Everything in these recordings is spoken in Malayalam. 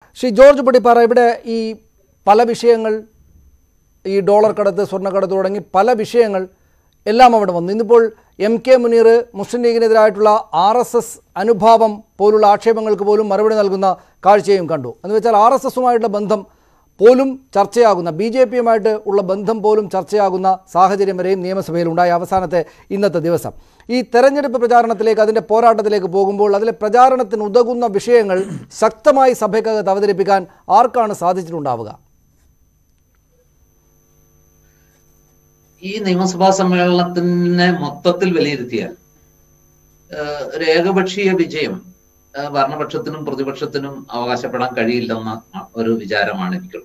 ശ്രീ ജോർജ് പടിപ്പാറ ഇവിടെ ഈ പല വിഷയങ്ങൾ ഈ ഡോളർ കടത്ത് സ്വർണ്ണക്കടത്ത് തുടങ്ങി പല വിഷയങ്ങൾ എല്ലാം അവിടെ വന്നു ഇന്നിപ്പോൾ എം കെ മുനീർ മുസ്ലിം ലീഗിനെതിരായിട്ടുള്ള ആർ എസ് എസ് അനുഭാവം പോലുള്ള ആക്ഷേപങ്ങൾക്ക് പോലും മറുപടി നൽകുന്ന കാഴ്ചയും കണ്ടു എന്ന് വെച്ചാൽ ആർ എസ് എസുമായിട്ടുള്ള ബന്ധം പോലും ചർച്ചയാകുന്ന ബി ജെ പിയുമായിട്ട് ഉള്ള ബന്ധം പോലും ചർച്ചയാകുന്ന സാഹചര്യം വരെയും നിയമസഭയിൽ ഉണ്ടായ അവസാനത്തെ ഇന്നത്തെ ദിവസം ഈ തെരഞ്ഞെടുപ്പ് പ്രചാരണത്തിലേക്ക് അതിൻ്റെ പോരാട്ടത്തിലേക്ക് പോകുമ്പോൾ അതിലെ പ്രചാരണത്തിന് ഉതകുന്ന വിഷയങ്ങൾ ശക്തമായി സഭയ്ക്കകത്ത് അവതരിപ്പിക്കാൻ ആർക്കാണ് സാധിച്ചിട്ടുണ്ടാവുക ഈ നിയമസഭാ സമ്മേളനത്തിനെ മൊത്തത്തിൽ വിലയിരുത്തിയാൽ ഏഹ്, ഒരു ഏകപക്ഷീയ വിജയം ഏഹ്, ഭരണപക്ഷത്തിനും പ്രതിപക്ഷത്തിനും അവകാശപ്പെടാൻ കഴിയില്ലെന്ന ഒരു വിചാരമാണ് എനിക്കുള്ളത്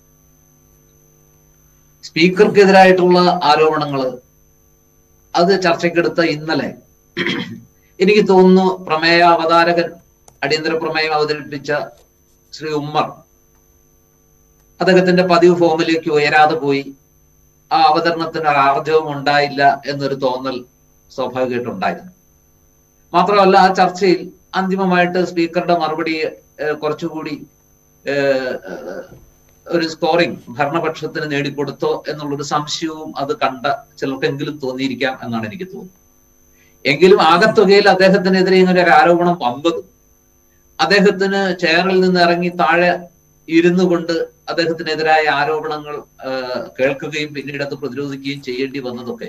സ്പീക്കർക്കെതിരായിട്ടുള്ള ആരോപണങ്ങൾ അത് ചർച്ചയ്ക്കെടുത്ത ഇന്നലെ എനിക്ക് തോന്നുന്നു പ്രമേയ അവതാരകൻ അടിയന്തര പ്രമേയം അവതരിപ്പിച്ച ശ്രീ ഉമ്മർ അദ്ദേഹത്തിന്റെ പതിവ് ഫോമിലേക്ക് ഉയരാതെ പോയി ആ അവതരണത്തിന് ഒരു ആർജവം ഉണ്ടായില്ല എന്നൊരു തോന്നൽ സ്വാഭാവികമായിട്ടുണ്ടായിരുന്നു മാത്രമല്ല ആ ചർച്ചയിൽ അന്തിമമായിട്ട് സ്പീക്കറുടെ മറുപടി ഏഹ്, കുറച്ചുകൂടി ഏഹ്, ഏഹ്, ഒരു സ്കോറിംഗ് ഭരണപക്ഷത്തിന് നേടിക്കൊടുത്തോ എന്നുള്ളൊരു സംശയവും അത് കണ്ട ചിലർക്കെങ്കിലും തോന്നിയിരിക്കാം എന്നാണ് എനിക്ക് തോന്നുന്നത് എങ്കിലും ആകത്തുകയിൽ അദ്ദേഹത്തിനെതിരെ ഇങ്ങനെ ഒരു ആരോപണം വന്നതും അദ്ദേഹത്തിന് ചെയറിൽ നിന്ന് ഇറങ്ങി താഴെ ഇരുന്നു കൊണ്ട് അദ്ദേഹത്തിനെതിരായ ആരോപണങ്ങൾ ആഹ്, കേൾക്കുകയും പിന്നീട് അത് പ്രതിരോധിക്കുകയും ചെയ്യേണ്ടി വന്നതൊക്കെ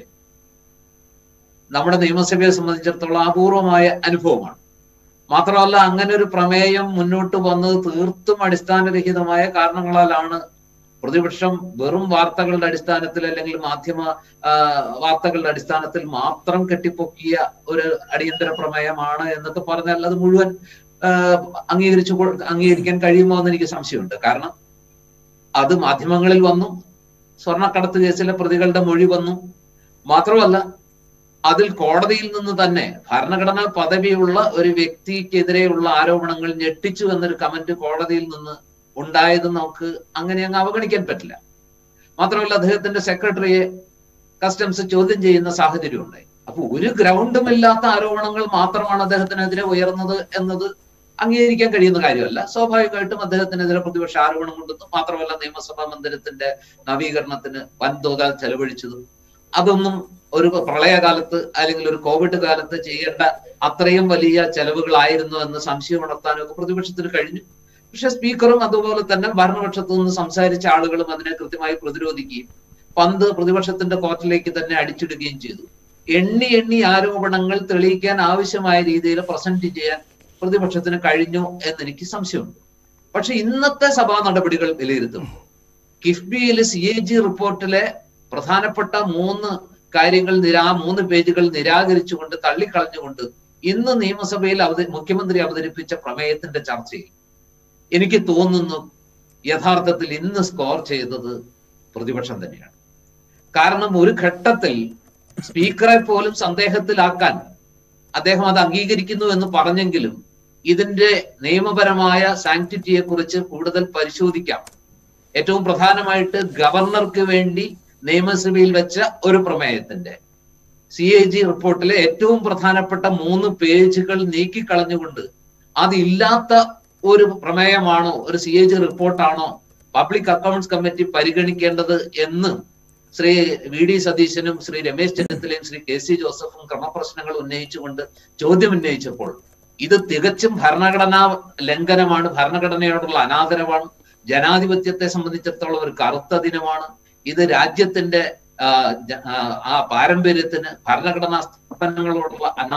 നമ്മുടെ നിയമസഭയെ സംബന്ധിച്ചിടത്തോളം അപൂർവമായ അനുഭവമാണ് മാത്രമല്ല അങ്ങനെ ഒരു പ്രമേയം മുന്നോട്ട് വന്നത് തീർത്തും അടിസ്ഥാനരഹിതമായ കാരണങ്ങളാലാണ് പ്രതിപക്ഷം വെറും വാർത്തകളുടെ അടിസ്ഥാനത്തിൽ അല്ലെങ്കിൽ മാധ്യമ ആ, വാർത്തകളുടെ അടിസ്ഥാനത്തിൽ മാത്രം കെട്ടിപ്പൊക്കിയ ഒരു അടിയന്തര പ്രമേയമാണ് എന്നൊക്കെ പറഞ്ഞാൽ അത് മുഴുവൻ ആ, അംഗീകരിച്ചു കൊ- അംഗീകരിക്കാൻ കഴിയുമോ എന്ന് എനിക്ക് സംശയമുണ്ട് കാരണം അത് മാധ്യമങ്ങളിൽ വന്നു സ്വർണ്ണക്കടത്ത് കേസിലെ പ്രതികളുടെ മൊഴി വന്നു മാത്രമല്ല അതിൽ കോടതിയിൽ നിന്ന് തന്നെ ഭരണഘടനാ പദവിയുള്ള ഒരു വ്യക്തിക്കെതിരെയുള്ള ആരോപണങ്ങൾ ഞെട്ടിച്ചു എന്നൊരു കമന്റ് കോടതിയിൽ നിന്ന് ഉണ്ടായത് നമുക്ക് അങ്ങനെ അങ്ങ് അവഗണിക്കാൻ പറ്റില്ല മാത്രമല്ല അദ്ദേഹത്തിന്റെ സെക്രട്ടറിയെ കസ്റ്റംസ് ചോദ്യം ചെയ്യുന്ന സാഹചര്യം ഉണ്ടായി അപ്പൊ ഒരു ഗ്രൗണ്ടും ഇല്ലാത്ത ആരോപണങ്ങൾ മാത്രമാണ് അദ്ദേഹത്തിനെതിരെ ഉയർന്നത് എന്നത് അംഗീകരിക്കാൻ കഴിയുന്ന കാര്യമല്ല സ്വാഭാവികമായിട്ടും അദ്ദേഹത്തിനെതിരെ പ്രതിപക്ഷ ആരോപണം കൊണ്ടെന്നും മാത്രമല്ല നിയമസഭാ മന്ദിരത്തിന്റെ നവീകരണത്തിന് വൻതോതിൽ ചെലവഴിച്ചതും അതൊന്നും ഒരു പ്രളയകാലത്ത് അല്ലെങ്കിൽ ഒരു കോവിഡ് കാലത്ത് ചെയ്യേണ്ട അത്രയും വലിയ ചെലവുകളായിരുന്നു എന്ന് സംശയം ഉണർത്താനൊക്കെ പ്രതിപക്ഷത്തിന് കഴിഞ്ഞു പക്ഷെ സ്പീക്കറും അതുപോലെ തന്നെ ഭരണപക്ഷത്തു നിന്ന് സംസാരിച്ച ആളുകളും അതിനെ കൃത്യമായി പ്രതിരോധിക്കുകയും പന്ത് പ്രതിപക്ഷത്തിന്റെ കോർട്ടിലേക്ക് തന്നെ അടിച്ചിടുകയും ചെയ്തു എണ്ണി എണ്ണി ആരോപണങ്ങൾ തെളിയിക്കാൻ ആവശ്യമായ രീതിയിൽ പ്രസന്റ് ചെയ്യാൻ പ്രതിപക്ഷത്തിന് കഴിഞ്ഞു എന്നെനിക്ക് സംശയമുണ്ട് പക്ഷെ ഇന്നത്തെ സഭാ നടപടികൾ വിലയിരുത്തുമ്പോൾ കിഫ്ബിയിൽ സി എ ജി റിപ്പോർട്ടിലെ പ്രധാനപ്പെട്ട മൂന്ന് കാര്യങ്ങൾ നിരാ മൂന്ന് പേജുകൾ നിരാകരിച്ചുകൊണ്ട് തള്ളിക്കളഞ്ഞുകൊണ്ട് ഇന്ന് നിയമസഭയിൽ അവത മുഖ്യമന്ത്രി അവതരിപ്പിച്ച പ്രമേയത്തിന്റെ ചർച്ചയിൽ എനിക്ക് തോന്നുന്നു യഥാർത്ഥത്തിൽ ഇന്ന് സ്കോർ ചെയ്തത് പ്രതിപക്ഷം തന്നെയാണ് കാരണം ഒരു ഘട്ടത്തിൽ സ്പീക്കറെ പോലും സന്ദേഹത്തിലാക്കാൻ അദ്ദേഹം അത് അംഗീകരിക്കുന്നു എന്ന് പറഞ്ഞെങ്കിലും ഇതിന്റെ നിയമപരമായ സാങ്ക്ടിറ്റിയെ കുറിച്ച് കൂടുതൽ പരിശോധിക്കാം ഏറ്റവും പ്രധാനമായിട്ട് ഗവർണർക്ക് വേണ്ടി നിയമസഭയിൽ വെച്ച ഒരു പ്രമേയത്തിന്റെ സി എ ജി റിപ്പോർട്ടിലെ ഏറ്റവും പ്രധാനപ്പെട്ട മൂന്ന് പേജുകൾ നീക്കിക്കളഞ്ഞുകൊണ്ട് അതില്ലാത്ത ഒരു പ്രമേയമാണോ ഒരു സി എ ജി റിപ്പോർട്ടാണോ പബ്ലിക് അക്കൗണ്ട്സ് കമ്മിറ്റി പരിഗണിക്കേണ്ടത് എന്ന് ശ്രീ വി ഡി സതീശനും ശ്രീ രമേശ് ചെന്നിത്തലയും ശ്രീ കെ സി ജോസഫും ക്രമപ്രശ്നങ്ങൾ ഉന്നയിച്ചുകൊണ്ട് ചോദ്യം ഉന്നയിച്ചപ്പോൾ ഇത് തികച്ചും ഭരണഘടനാ ലംഘനമാണ് ഭരണഘടനയോടുള്ള അനാദരവാണ് ജനാധിപത്യത്തെ സംബന്ധിച്ചിടത്തോളം ഒരു കറുത്ത ദിനമാണ് ഇത് രാജ്യത്തിന്റെ ആ, ജ- ആ, ആ പാരമ്പര്യത്തിന് ഭരണഘടനാ സ്ഥാപനങ്ങളോടുള്ള അനാ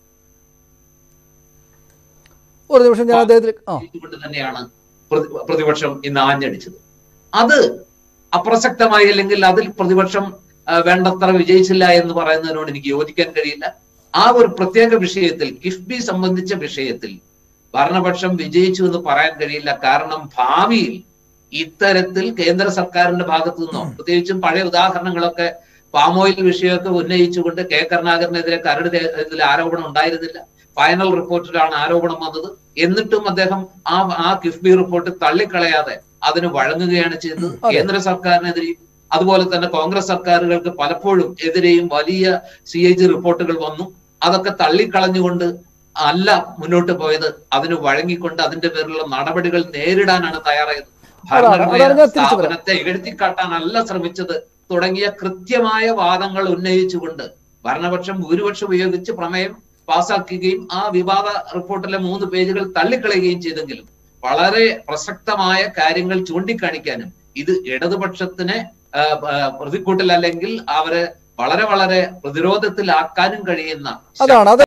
ഒരു നിമിഷം ഞാൻ അദ്ദേഹത്തിൽ ആ കൊണ്ട് തന്നെയാണ് പ്രതി- പ്രതിപക്ഷം ഇന്ന് ആഞ്ഞടിച്ചത് അത് അപ്രസക്തമായി അല്ലെങ്കിൽ അതിൽ പ്രതിപക്ഷം ആ, വേണ്ടത്ര വിജയിച്ചില്ല എന്ന് പറയുന്നതിനോട് എനിക്ക് യോജിക്കാൻ കഴിയില്ല ആ ഒരു പ്രത്യേക വിഷയത്തിൽ കിഫ്ബി സംബന്ധിച്ച വിഷയത്തിൽ ഭരണപക്ഷം വിജയിച്ചു എന്ന് പറയാൻ കഴിയില്ല കാരണം ഭാവിയിൽ ഇത്തരത്തിൽ കേന്ദ്ര സർക്കാരിന്റെ ഭാഗത്തു നിന്നോ പ്രത്യേകിച്ചും പഴയ ഉദാഹരണങ്ങളൊക്കെ പാമോയിൽ വിഷയമൊക്കെ ഉന്നയിച്ചുകൊണ്ട് കെ കരുണാകരനെതിരെ കരട് തേ- ഇതിൽ ആരോപണം ഉണ്ടായിരുന്നില്ല ഫൈനൽ റിപ്പോർട്ടിലാണ് ആരോപണം വന്നത് എന്നിട്ടും അദ്ദേഹം ആ ആ കിഫ്ബി റിപ്പോർട്ട് തള്ളിക്കളയാതെ അതിന് വഴങ്ങുകയാണ് ചെയ്തത് അതെ. കേന്ദ്ര സർക്കാരിനെതിരെയും അതുപോലെ തന്നെ കോൺഗ്രസ് സർക്കാരുകൾക്ക് പലപ്പോഴും എതിരെയും വലിയ സി എ ജി റിപ്പോർട്ടുകൾ വന്നു അതൊക്കെ തള്ളിക്കളഞ്ഞുകൊണ്ട് അല്ല മുന്നോട്ട് പോയത് അതിന് വഴങ്ങിക്കൊണ്ട് അതിന്റെ പേരിലുള്ള നടപടികൾ നേരിടാനാണ് തയ്യാറായത് അതാണ്, ഭരണഘടന അതാണ് ഞാൻ തിരിച്ചു വരാം. സ്ഥാപനത്തെ എഴുത്തിക്കാട്ടാനല്ല ശ്രമിച്ചത് തുടങ്ങിയ കൃത്യമായ വാദങ്ങൾ ഉന്നയിച്ചുകൊണ്ട് ഭരണപക്ഷം ഭൂരിപക്ഷം ഉപയോഗിച്ച് പ്രമേയം പാസാക്കുകയും ആ വിവാദ റിപ്പോർട്ടിലെ മൂന്ന് പേജുകൾ തള്ളിക്കളയുകയും ചെയ്തെങ്കിലും വളരെ പ്രസക്തമായ കാര്യങ്ങൾ ചൂണ്ടിക്കാണിക്കാനും ഇത് ഇടതുപക്ഷത്തിനെ ആ, ആ, പ്രതിക്കൂട്ടിൽ അല്ലെങ്കിൽ അവരെ വളരെ വളരെ പ്രതിരോധത്തിലാക്കാനും കഴിയുന്ന അതാണ് അത്